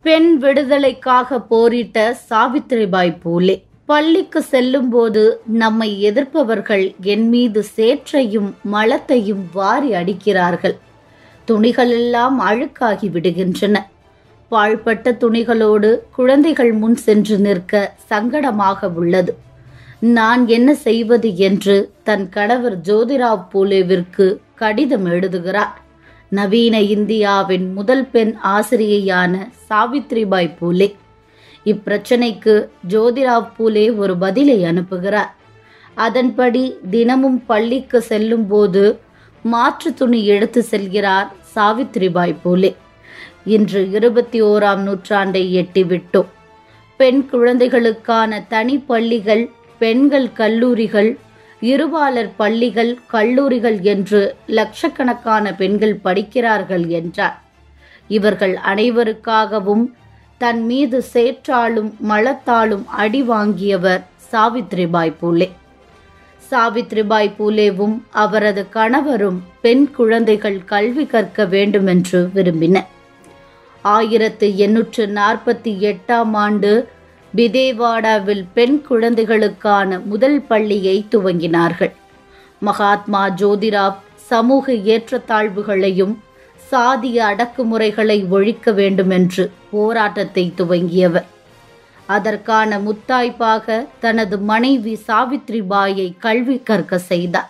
பெண் விடுதலைக்காக போரிட்ட சாவித்திரிபாய் பூலே பள்ளிக்கு செல்லும்போது நம்மை எதிர்ப்பவர்கள் என் மீது சேற்றையும் மலத்தையும் வாரி அடிக்கிறார்கள் துணிகளெல்லாம் அழுக்காகி விடுகின்றன பாழ்பட்ட துணிகளோடு குழந்தைகள் முன் சென்று நிற்க சங்கடமாக உள்ளது நான் என்ன செய்வது என்று தன் கணவர் ஜோதிராவ் பூலேவிற்கு கடிதம் எழுதுகிறார் நவீன இந்தியாவின் முதல் பெண் ஆசிரியையான சாவித்ரிபாய் பூலே இப்பிரச்சனைக்கு ஜோதிராவ் பூலே ஒரு பதிலை அனுப்புகிறார் அதன்படி தினமும் பள்ளிக்கு செல்லும்போது மாற்று துணி எடுத்து செல்கிறார் சாவித்ரிபாய் பூலே இன்று இருபத்தி ஓராம் நூற்றாண்டை எட்டிவிட்டோம் பெண் குழந்தைகளுக்கான தனி பள்ளிகள் பெண்கள் கல்லூரிகள் இருபாலர் பள்ளிகள் கல்லூரிகள் என்று லட்சக்கணக்கான பெண்கள் படிக்கிறார்கள் என்றார் இவர்கள் அனைவருக்காகவும் தன் மீது சேற்றாலும் மலத்தாலும் அடி வாங்கியவர் சாவித்ரிபாய் பூலே சாவித்ரிபாய் பூலேவும் அவரது கணவரும் பெண் குழந்தைகள் கல்வி கற்க வேண்டுமென்று விரும்பினர் ஆயிரத்து எண்ணூற்று நாற்பத்தி எட்டாம் ஆண்டு பிதேவாடாவில் பெண் குழந்தைகளுக்கான முதல் பள்ளியை துவங்கினார்கள் மகாத்மா ஜோதிராவ் சமூக ஏற்றத்தாழ்வுகளையும் சாதிய அடக்குமுறைகளை ஒழிக்க வேண்டுமென்று போராட்டத்தை துவங்கியவர் அதற்கான முத்தாய்ப்பாக தனது மனைவி சாவித்ரிபாயை கல்வி கற்க செய்தார்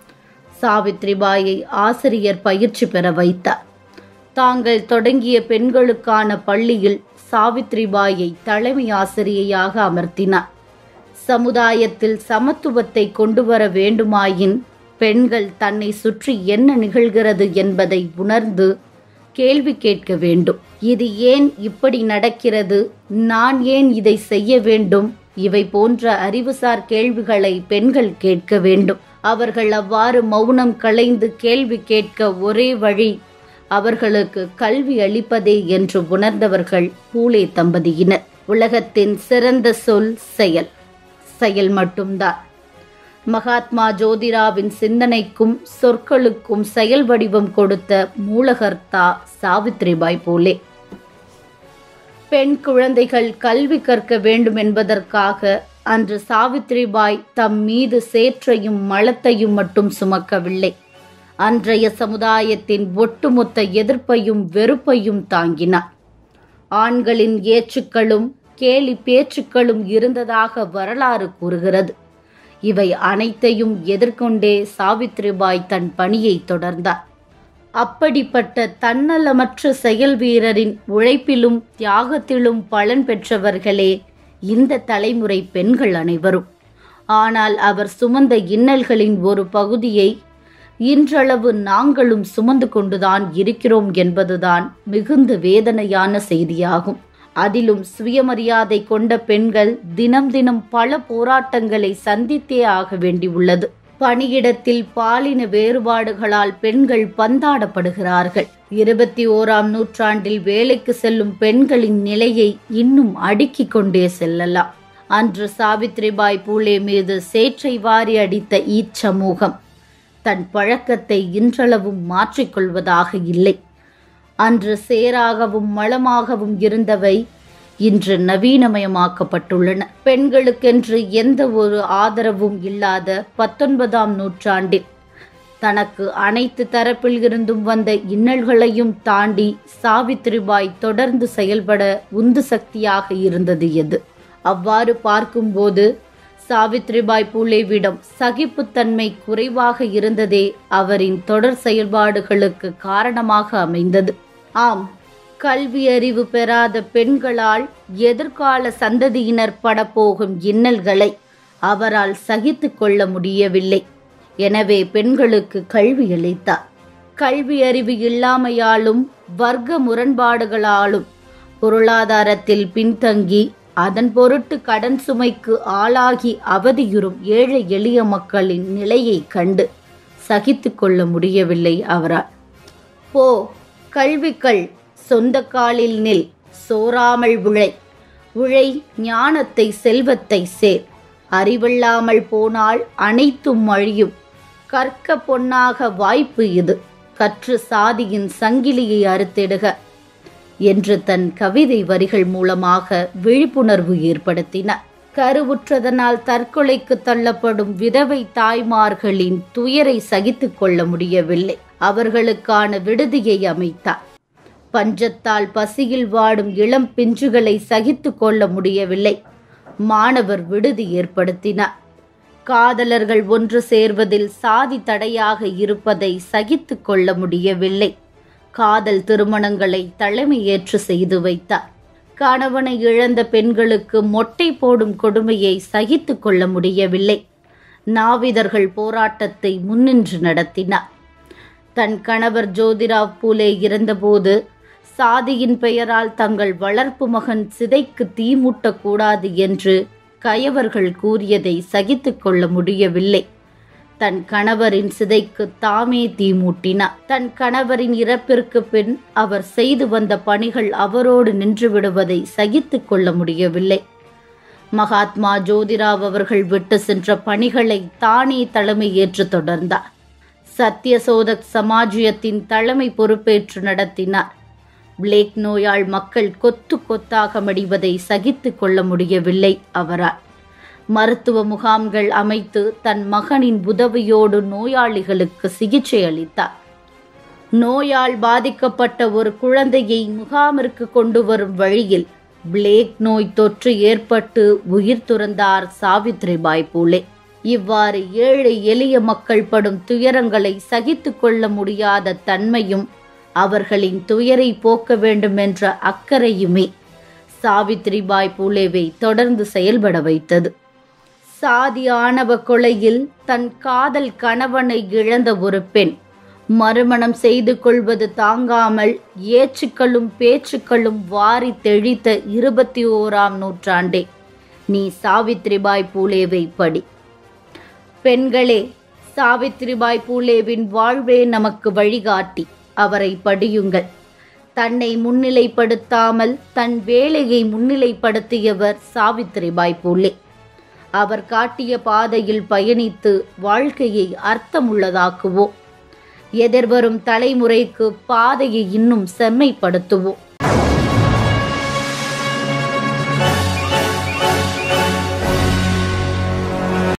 சாவித்ரிபாயை ஆசிரியர் பயிற்சி பெற வைத்தார் தாங்கள் தொடங்கிய பெண்களுக்கான பள்ளியில் சாவித்ரிபாயை தலைமை ஆசிரியையாக அமர்த்தினார் சமுதாயத்தில் சமத்துவத்தை கொண்டு வர வேண்டுமாயின் பெண்கள் தன்னை சுற்றி என்ன நிகழ்கிறது என்பதை உணர்ந்து கேள்வி கேட்க வேண்டும் இது ஏன் இப்படி நடக்கிறது நான் ஏன் இதை செய்ய வேண்டும் இவை போன்ற அறிவுசார் கேள்விகளை பெண்கள் கேட்க வேண்டும் அவர்கள் அவ்வாறு மௌனம் களைந்து கேள்வி கேட்க ஒரே வழி அவர்களுக்கு கல்வி அளிப்பதே என்று உணர்ந்தவர்கள் பூலே தம்பதியினர் உலகத்தின் சிறந்த சொல் செயல் செயல் மட்டும்தான் மகாத்மா ஜோதிராவின் சிந்தனைக்கும் சொற்களுக்கும் செயல் வடிவம் கொடுத்த மூலகர்த்தா சாவித்ரிபாய் போலே பெண் குழந்தைகள் கல்வி கற்க வேண்டும் என்பதற்காக அன்று சாவித்ரிபாய் தம் மீது சேற்றையும் மலத்தையும் மட்டும் சுமக்கவில்லை அன்றைய சமுதாயத்தின் ஒட்டுமொத்த எதிர்ப்பையும் வெறுப்பையும் தாங்கினார் ஆண்களின் ஏச்சுக்களும் கேலி பேச்சுக்களும் இருந்ததாக வரலாறு கூறுகிறது இவை அனைத்தையும் எதிர்கொண்டே சாவித்ரிபாய் தன் பணியை தொடர்ந்தார் அப்படிப்பட்ட தன்னலமற்ற செயல் வீரரின் உழைப்பிலும் தியாகத்திலும் பலன் பெற்றவர்களே இந்த தலைமுறை பெண்கள் அனைவரும் ஆனால் அவர் சுமந்த இன்னல்களின் ஒரு பகுதியை இன்றளவு நாங்களும் சுமந்து கொண்டுதான் இருக்கிறோம் என்பதுதான் மிகுந்த வேதனையான செய்தியாகும் அதிலும் சுயமரியாதை கொண்ட பெண்கள் தினம் தினம் பல போராட்டங்களை சந்தித்தே ஆக வேண்டியுள்ளது பணியிடத்தில் பாலின வேறுபாடுகளால் பெண்கள் பந்தாடப்படுகிறார்கள் இருபத்தி ஓராம் நூற்றாண்டில் வேலைக்கு செல்லும் பெண்களின் நிலையை இன்னும் அடுக்கிக் கொண்டே செல்லலாம் அன்று சாவித்ரிபாய் பூலே மீது சேற்றை வாரி அடித்த ஈச்சமூகம் தன் பழக்கத்தை இன்றளவும் மாற்றிக்கொள்வதாக இல்லை அன்று சேராகவும் மளமாகவும் இருந்தவை இன்று நவீனமயமாக்கப்பட்டுள்ளன பெண்களுக்கென்று எந்த ஒரு ஆதரவும் இல்லாத பத்தொன்பதாம் நூற்றாண்டில் தனக்கு அனைத்து தரப்பில் இருந்தும் வந்த இன்னல்களையும் தாண்டி சாவித்ரிபாய் தொடர்ந்து செயல்பட உந்து சக்தியாக இருந்தது எது அவ்வாறு பார்க்கும்போது சாவித்ரிபாய் பூலேவிடம் சகிப்புத்தன்மை குறைவாக இருந்ததே அவரின் தொடர் செயல்பாடுகளுக்கு காரணமாக அமைந்தது ஆம் கல்வி அறிவு பெறாத பெண்களால் எதிர்கால சந்ததியினர் படப்போகும் இன்னல்களை அவரால் சகித்து கொள்ள முடியவில்லை எனவே பெண்களுக்கு கல்வி அளித்தார் கல்வி அறிவு இல்லாமையாலும் வர்க்க முரண்பாடுகளாலும் பொருளாதாரத்தில் பின்தங்கி அதன் பொருட்டு கடன் சுமைக்கு ஆளாகி அவதியுறும் ஏழை எளிய மக்களின் நிலையை கண்டு சகித்து கொள்ள முடியவில்லை அவரால் போ கல்விகள் சொந்த காலில் நில் சோராமல் உழை உழை ஞானத்தை செல்வத்தை சேர் அறிவில்லாமல் போனால் அனைத்தும் அழியும் கற்க பொன்னாக வாய்ப்பு இது கற்று சாதியின் சங்கிலியை அறுத்திடுக என்று தன் கவிதை வரிகள் மூலமாக விழிப்புணர்வு ஏற்படுத்தினார் கருவுற்றதனால் தற்கொலைக்கு தள்ளப்படும் விதவை தாய்மார்களின் துயரை சகித்துக் கொள்ள முடியவில்லை அவர்களுக்கான விடுதியை அமைத்தார் பஞ்சத்தால் பசியில் வாடும் இளம் பிஞ்சுகளை சகித்துக் கொள்ள முடியவில்லை மாணவர் விடுதி ஏற்படுத்தினார் காதலர்கள் ஒன்று சேர்வதில் சாதி தடையாக இருப்பதை சகித்துக் கொள்ள முடியவில்லை காதல் திருமணங்களை தலைமையேற்று செய்து வைத்தார் கணவனை இழந்த பெண்களுக்கு மொட்டை போடும் கொடுமையை சகித்துக் கொள்ள முடியவில்லை நாவிதர்கள் போராட்டத்தை முன்னின்று நடத்தினார் தன் கணவர் ஜோதிராவ் பூலே இறந்தபோது சாதியின் பெயரால் தங்கள் வளர்ப்பு மகன் சிதைக்கு தீ மூட்டக்கூடாது என்று கயவர்கள் கூறியதை சகித்துக் கொள்ள முடியவில்லை தன் கணவரின் சிதைக்கு தாமே தீ மூட்டினார் தன் கணவரின் இறப்பிற்கு பின் அவர் செய்து வந்த பணிகள் அவரோடு நின்று விடுவதை சகித்துக் கொள்ள முடியவில்லை மகாத்மா ஜோதிராவ் அவர்கள் விட்டு சென்ற பணிகளை தானே தலைமை ஏற்று தொடர்ந்தார் சத்தியசோதக் சமாஜியத்தின் தலைமை பொறுப்பேற்று நடத்தினார் பிளேக் நோயால் மக்கள் கொத்து கொத்தாக மடிவதை சகித்துக் கொள்ள முடியவில்லை அவரால் மருத்துவ முகாம்கள் அமைத்து தன் மகனின் உதவியோடு நோயாளிகளுக்கு சிகிச்சை அளித்தார் நோயால் பாதிக்கப்பட்ட ஒரு குழந்தையை முகாமிற்கு கொண்டு வரும் வழியில் பிளேக் நோய் தொற்று ஏற்பட்டு உயிர் துறந்தார் சாவித்ரிபாய் பூலே இவ்வாறு ஏழை எளிய மக்கள் படும் துயரங்களை சகித்துக் கொள்ள முடியாத தன்மையும் அவர்களின் துயரை போக்க வேண்டும் என்ற அக்கறையுமே சாவித்ரிபாய் பூலேவை தொடர்ந்து செயல்பட வைத்தது சாதி ஆணவ கொலையில் தன் காதல் கணவனை இழந்த ஒரு பெண் மறுமணம் செய்து கொள்வது தாங்காமல் ஏச்சுக்களும் பேச்சுக்களும் வாரி தெளித்த இருபத்தி ஓராம் நூற்றாண்டே நீ சாவித்ரிபாய் பூலேவை படி பெண்களே சாவித்ரிபாய் பூலேவின் வாழ்வே நமக்கு வழிகாட்டி அவரை படியுங்கள் தன்னை முன்னிலைப்படுத்தாமல் தன் வேலையை முன்னிலைப்படுத்தியவர் சாவித்ரிபாய் பூலே அவர் காட்டிய பாதையில் பயணித்து வாழ்க்கையை அர்த்தமுள்ளதாக்குவோம் எதிர்வரும் தலைமுறைக்கு பாதையை இன்னும் செம்மைப்படுத்துவோம்